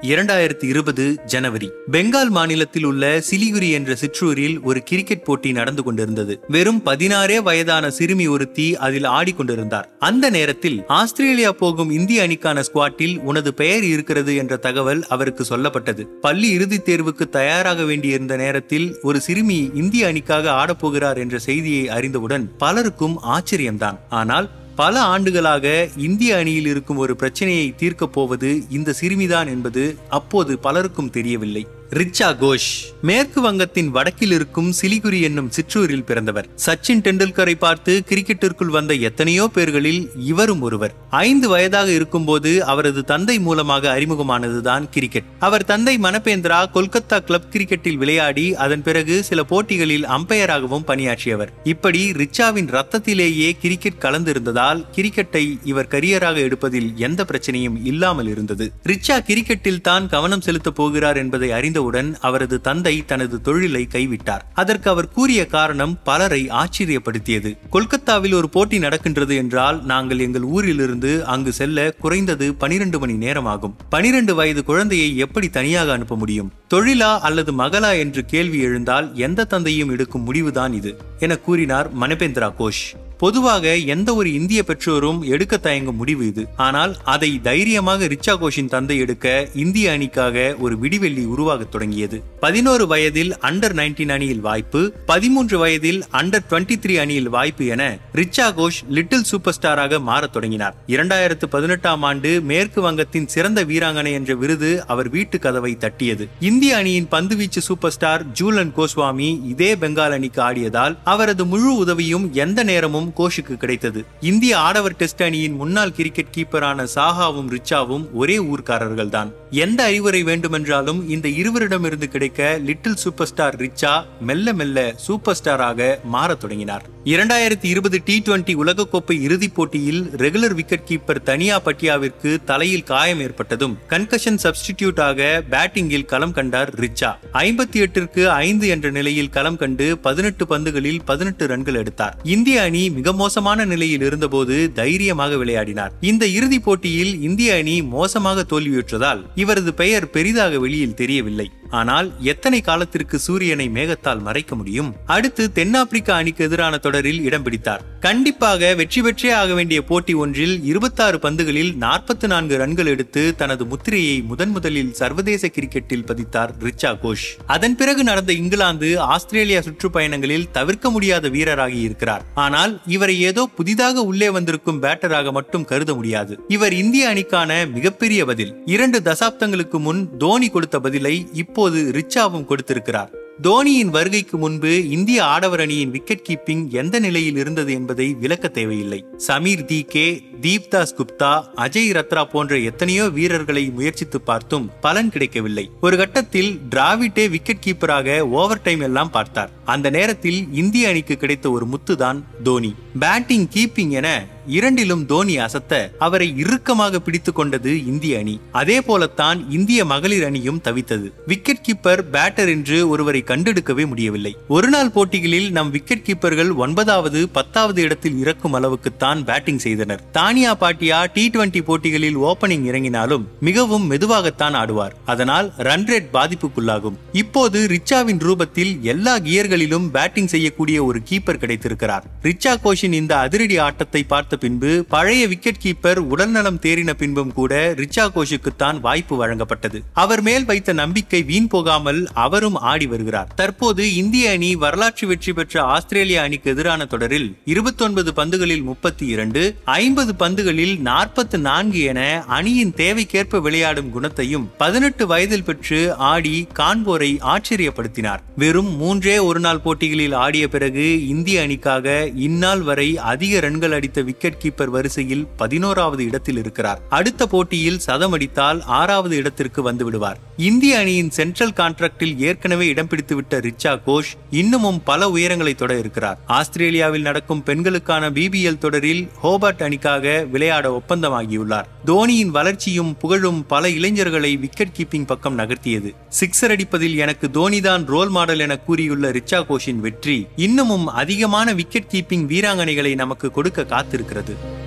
இரண்டாயிரத்தி இருபது ஜனவரி பெங்கால் மாநிலத்தில் உள்ள சிலிகுரி என்ற சிற்றூரில் ஒரு கிரிக்கெட் போட்டி நடந்து கொண்டிருந்தது வெறும் பதினாறே வயதான சிறுமி ஒருத்தி அதில் ஆடிக்கொண்டிருந்தார் அந்த நேரத்தில் ஆஸ்திரேலியா போகும் இந்திய அணிக்கான ஸ்குவாட்டில் உனது பெயர் இருக்கிறது என்ற தகவல் அவருக்கு சொல்லப்பட்டது பள்ளி இறுதித் தேர்வுக்கு தயாராக வேண்டியிருந்த நேரத்தில் ஒரு சிறுமி இந்திய அணிக்காக ஆடப்போகிறார் என்ற செய்தியை அறிந்தவுடன் பலருக்கும் ஆச்சரியம்தான் ஆனால் பல ஆண்டுகளாக இந்திய அணியில் இருக்கும் ஒரு பிரச்சனையை தீர்க்கப் போவது இந்த சிறுமிதான் என்பது அப்போது பலருக்கும் தெரியவில்லை ரிச்சா கோஷ் மேற்கு வங்கத்தின் வடக்கில் இருக்கும் சிலிகுரி என்னும் சிற்றூரில் பிறந்தவர் சச்சின் டெண்டுல்கரை பார்த்து கிரிக்கெட்டிற்குள் வந்த எத்தனையோ பேர்களில் இவரும் ஒருவர் ஐந்து வயதாக இருக்கும்போது அவரது தந்தை மூலமாக அறிமுகமானதுதான் கிரிக்கெட் அவர் தந்தை மனபேந்திரா கொல்கத்தா கிளப் கிரிக்கெட்டில் விளையாடி அதன் பிறகு சில போட்டிகளில் அம்பையராகவும் பணியாற்றியவர் இப்படி ரிச்சாவின் ரத்தத்திலேயே கிரிக்கெட் கலந்திருந்ததால் கிரிக்கெட்டை இவர் கரியராக எடுப்பதில் எந்த பிரச்சனையும் இல்லாமல் இருந்தது ரிச்சா கிரிக்கெட்டில் தான் கவனம் செலுத்தப் போகிறார் என்பதை அறிந்தவுடன் அவரது தந்தை தனது தொழிலை கைவிட்டார் அதற்கு அவர் கூறிய காரணம் பலரை ஆச்சரியப்படுத்தியது கொல்கத்தாவில் ஒரு போட்டி நடக்கின்றது என்றால் நாங்கள் எங்கள் ஊரிலிருந்து அங்கு செல்ல குறைந்தது பனிரெண்டு மணி நேரம் ஆகும் பனிரெண்டு வயது குழந்தையை எப்படி தனியாக அனுப்ப முடியும் தொழிலா அல்லது மகளா என்று கேள்வி எழுந்தால் எந்த தந்தையும் எடுக்கும் முடிவுதான் இது என கூறினார் மனபேந்திரா கோஷ் பொதுவாக எந்த ஒரு இந்திய பெற்றோரும் எடுக்க தயங்கும் முடிவு இது ஆனால் அதை தைரியமாக ரிச்சா கோஷின் தந்தை எடுக்க இந்திய அணிக்காக ஒரு விடிவெள்ளி உருவாகத் தொடங்கியது பதினோரு வயதில் அண்டர் நைன்டீன் அணியில் வாய்ப்பு பதிமூன்று வயதில் அண்டர் டுவெண்ட்டி த்ரீ அணியில் வாய்ப்பு என ரிச்சா கோஷ் லிட்டில் சூப்பர் ஸ்டாராக மாறத் தொடங்கினார் இரண்டாயிரத்து பதினெட்டாம் ஆண்டு மேற்கு வங்கத்தின் சிறந்த வீராங்கனை என்ற விருது அவர் வீட்டு கதவை தட்டியது இந்திய அணியின் பந்துவீச்சு சூப்பர் ஸ்டார் ஜூலன் கோஸ்வாமி இதே பெங்கால் அணிக்கு ஆடியதால் அவரது முழு உதவியும் எந்த நேரமும் கோஷுக்கு கிடைத்தது இந்திய ஆடவர் டெஸ்ட் அணியின் முன்னாள் கிரிக்கெட் கீப்பரான சாஹாவும் ரிச்சாவும் ஒரே ஊர்க்காரர்கள் தான் எந்த அறிவுரை வேண்டுமென்றாலும் இந்த இருவரிடமிருந்து கிடைக்க லிட்டில் சூப்பர் ஸ்டார் ரிச்சா மெல்ல மெல்ல சூப்பர் ஸ்டாராக மாறத் தொடங்கினார் இரண்டாயிரத்தி இருபது டி டுவெண்டி உலகக்கோப்பை இறுதிப் போட்டியில் ரெகுலர் விக்கெட் கீப்பர் தனியா பட்டியாவிற்கு தலையில் காயம் ஏற்பட்டதும் கன்கஷன் சப்ஸ்டிடியூட்டாக பேட்டிங்கில் களம் கண்டார் ரிச்சா ஐம்பத்தி எட்டிற்கு ஐந்து என்ற நிலையில் களம் கண்டு பதினெட்டு பந்துகளில் பதினெட்டு ரன்கள் எடுத்தார் இந்திய அணி மிக மோசமான நிலையில் இருந்தபோது தைரியமாக விளையாடினார் இந்த இறுதிப் போட்டியில் இந்திய அணி மோசமாக தோல்வியுற்றதால் இவரது பெயர் பெரிதாக வெளியில் தெரியவில்லை ஆனால் எத்தனை காலத்திற்கு சூரியனை மேகத்தால் மறைக்க முடியும் அடுத்து தென்னாப்பிரிக்கா அணிக்கு எதிரான தொடரில் இடம் பிடித்தார் கண்டிப்பாக வெற்றி பெற்றே ஆக வேண்டிய போட்டி ஒன்றில் இருபத்தாறு பந்துகளில் நாற்பத்தி நான்கு ரன்கள் எடுத்து தனது முத்திரையை முதன் முதலில் சர்வதேச கிரிக்கெட்டில் பதித்தார் ரிச்சா கோஷ் அதன் பிறகு நடந்த இங்கிலாந்து ஆஸ்திரேலியா சுற்றுப்பயணங்களில் தவிர்க்க முடியாத வீரராகி இருக்கிறார் ஆனால் இவரை ஏதோ புதிதாக உள்ளே வந்திருக்கும் பேட்டராக மட்டும் கருத முடியாது இவர் இந்திய அணிக்கான மிகப்பெரிய பதில் இரண்டு தசாப்தங்களுக்கு முன் தோனி கொடுத்த பதிலை இப்போது ரிச்சாவும் கொடுத்திருக்கிறார் தோனியின் வருகைக்கு முன்பு இந்திய ஆடவர் அணியின் விக்கெட் கீப்பிங் எந்த நிலையில் இருந்தது என்பதை விளக்க தேவையில்லை சமீர் தி கே தீப்தாஸ் குப்தா அஜய் ரத்ரா போன்ற எத்தனையோ வீரர்களை முயற்சித்து பார்த்தும் பலன் கிடைக்கவில்லை ஒரு கட்டத்தில் டிராவிட்டே விக்கெட் கீப்பராக ஓவர் டைம் எல்லாம் பார்த்தார் அந்த நேரத்தில் இந்திய அணிக்கு கிடைத்த ஒரு முத்துதான் தோனி பேட்டிங் கீப்பிங் என இரண்டிலும் தோனி அசத்த அவரை இறுக்கமாக பிடித்துக் கொண்டது இந்திய அணி அதே போலத்தான் இந்திய மகளிர் அணியும் தவித்தது விக்கெட் கீப்பர் பேட்டர் என்று ஒருவரை கண்டெடுக்கவே முடியவில்லை ஒருநாள் போட்டிகளில் நம் விக்கெட் கீப்பர்கள் ஒன்பதாவது பத்தாவது இடத்தில் இறக்கும் அளவுக்குத்தான் பேட்டிங் செய்தனர் தானியா பாட்டியா டி டுவெண்டி போட்டிகளில் ஓபனிங் இறங்கினாலும் மிகவும் மெதுவாகத்தான் ஆடுவார் அதனால் ரன் ரேட் பாதிப்புக்குள்ளாகும் இப்போது ரிச்சாவின் ரூபத்தில் எல்லா கியர்களிலும் பேட்டிங் செய்யக்கூடிய ஒரு கீப்பர் கிடைத்திருக்கிறார் ரிச்சா கோஷின் இந்த அதிரடி ஆட்டத்தை பார்த்த பின்பு பழைய விக்கெட் கீப்பர் உடல்நலம் தேறின பின்பும் கூட ரிச்சா கோஷுக்குத்தான் வாய்ப்பு வழங்கப்பட்டது அவர் மேல் வைத்த நம்பிக்கை வீண் போகாமல் அவரும் ஆடி வருகிறார் தற்போது இந்திய அணி வரலாற்று வெற்றி பெற்ற ஆஸ்திரேலியா அணிக்கு எதிரான தொடரில் இருபத்தொன்பது பந்துகளில் முப்பத்தி இரண்டு ஐம்பது பந்துகளில் நாற்பத்தி நான்கு என அணியின் தேவைக்கேற்ப விளையாடும் குணத்தையும் பதினெட்டு வயதில் பெற்று ஆடி காண்போரை ஆச்சரியப்படுத்தினார் வெறும் மூன்றே ஒருநாள் போட்டிகளில் ஆடிய பிறகு இந்திய அணிக்காக இந்நாள் வரை அதிக ரன்கள் அடித்த விக்கெட் கீப்பர் வரிசையில் பதினோராவது இடத்தில் இருக்கிறார் அடுத்த போட்டியில் சதம் அடித்தால் ஆறாவது இடத்திற்கு வந்து விடுவார் இந்திய அணியின் சென்ட்ரல் கான்ட்ராக்டில் ஏற்கனவே இடம் பிடித்துவிட்ட ரிச்சா கோஷ் இன்னமும் பல உயரங்களை தொட இருக்கிறார் ஆஸ்திரேலியாவில் நடக்கும் பெண்களுக்கான பிபிஎல் தொடரில் ஹோபர்ட் அணிக்காக விளையாட ஒப்பந்தமாகியுள்ளார் தோனியின் வளர்ச்சியும் புகழும் பல இளைஞர்களை விக்கெட் கீப்பிங் பக்கம் நகர்த்தியது சிக்ஸர் அடிப்பதில் எனக்கு தோனிதான் ரோல் மாடல் என கூறியுள்ள ரிச்சா கோஷின் வெற்றி இன்னமும் அதிகமான விக்கெட் கீப்பிங் வீராங்கனைகளை நமக்கு கொடுக்க காத்திருக்கிறது